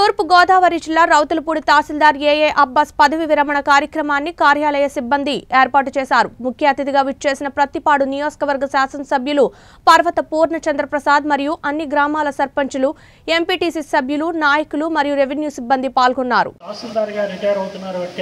తూర్పు గోదావరి జిల్లా రౌతులపూడి తహసీల్దార్ ఏఏ అబ్బాస్ పదవి విరమణ కార్యక్రమాన్ని కార్యాలయ సిబ్బంది ఏర్పాటు చేశారు ముఖ్య అతిథిగా విచ్చేసిన ప్రతిపాడు నియోజకవర్గ శాసనసభ్యులు పర్వత పూర్ణచంద్రప్రసాద్ మరియు అన్ని గ్రామాల సర్పంచులు ఎంపీటీసీ సభ్యులు నాయకులు మరియు రెవెన్యూ సిబ్బంది పాల్గొన్నారు తహసీల్దార్గా రిటైర్ అవుతున్నారు అంటే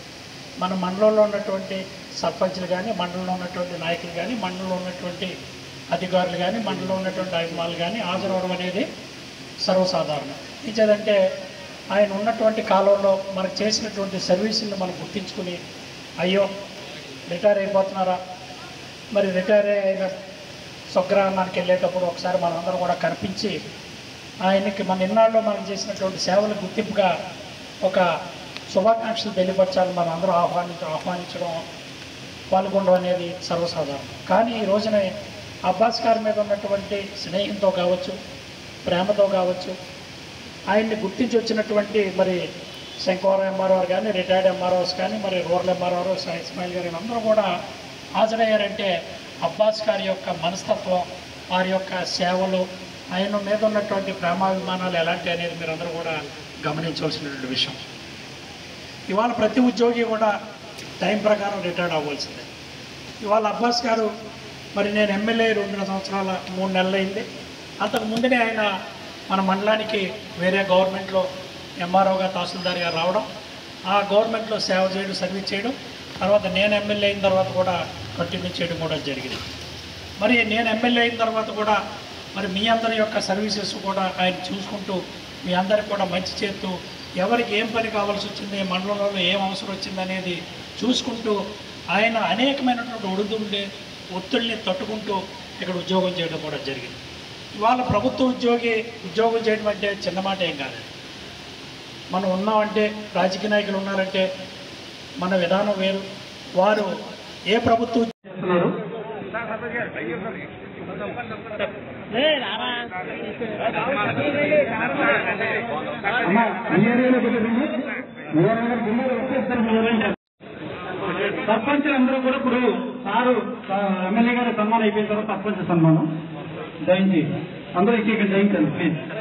మన మండలంలో ఉన్నటువంటి సర్పంచ్లు కానీ మండలంలో ఉన్నటువంటి నాయకులు కానీ మండలంలో ఉన్నటువంటి అధికారులు కానీ మండలంలో ఉన్నటువంటి అభిమానులు కానీ హాజరవడం అనేది సర్వసాధారణం ఇచ్చేదంటే ఆయన ఉన్నటువంటి కాలంలో మనకు చేసినటువంటి సర్వీసులను మనం గుర్తించుకుని అయ్యో రిటైర్ అయిపోతున్నారా మరి రిటైర్ అయిన స్వగ్రామానికి వెళ్ళేటప్పుడు ఒకసారి మనందరం కూడా కనిపించి ఆయనకి మన ఇన్నాళ్ళు మనం చేసినటువంటి సేవల గుర్తింపుగా ఒక శుభాకాంక్షలు తెలియపరచాలని మనం అందరూ ఆహ్వానించ ఆహ్వానించడం పాల్గొనడం అనేది సర్వసాధారణం కానీ ఈ రోజున అబ్బాస్ గారి మీద ఉన్నటువంటి స్నేహంతో కావచ్చు ప్రేమతో కావచ్చు ఆయన్ని గుర్తించి వచ్చినటువంటి మరి శంకవరం ఎంఆర్ఓ కానీ రిటైర్డ్ ఎంఆర్ఓస్ కానీ మరి రూరల్ ఎంఆర్ఓ ఇస్మాయిల్ గారు అందరూ కూడా హాజరయ్యారంటే అబ్బాస్ గారి యొక్క మనస్తత్వం వారి యొక్క సేవలు ఆయన మీద ఉన్నటువంటి ప్రేమాభిమానాలు ఎలాంటి అనేది మీరు అందరూ కూడా గమనించవలసినటువంటి విషయం ఇవాళ ప్రతి ఉద్యోగి కూడా టైం ప్రకారం రిటైర్డ్ అవ్వాల్సిందే ఇవాళ అబ్బాస్ గారు మరి నేను ఎమ్మెల్యే రెండున్నర సంవత్సరాల మూడు నెలలు అయింది అంతకు ముందునే ఆయన మన మండలానికి వేరే గవర్నమెంట్లో ఎంఆర్ఓగా తహసీల్దార్గా రావడం ఆ గవర్నమెంట్లో సేవ చేయడం సర్వీస్ చేయడం తర్వాత నేను ఎమ్మెల్యే అయిన తర్వాత కూడా కంటిన్యూ చేయడం కూడా జరిగింది మరి నేను ఎమ్మెల్యే అయిన తర్వాత కూడా మరి మీ అందరి యొక్క సర్వీసెస్ కూడా ఆయన చూసుకుంటూ మీ అందరికి కూడా మంచి చేస్తూ ఎవరికి ఏం పని కావాల్సి వచ్చింది మండలంలో ఏం అవసరం వచ్చింది అనేది చూసుకుంటూ ఆయన అనేకమైనటువంటి ఒడిదుండే ఒత్తిడిని తట్టుకుంటూ ఇక్కడ ఉద్యోగం చేయడం కూడా జరిగింది ఇవాళ ప్రభుత్వ ఉద్యోగి ఉద్యోగం చేయడం అంటే చిన్న మాట ఏం కాదు మనం ఉన్నామంటే రాజకీయ నాయకులు ఉన్నారంటే మన విధానం వేరు వారు ఏ ప్రభుత్వ చేస్తున్నారు అమ్మా మీ ఏరియాలో పెట్టండి మీ ఏరియాలో బిల్లు వచ్చేస్తారు మీ ఏరియాలో సర్పంచులు అందరూ కూడా ఇప్పుడు సారు ఆ, ఎమ్మెల్యే గారి సన్మానం అయిపోయిన తర్వాత సర్పంచ్ సన్మానం జయించి అందరూ ఇక్కడ జయించండి ప్లీజ్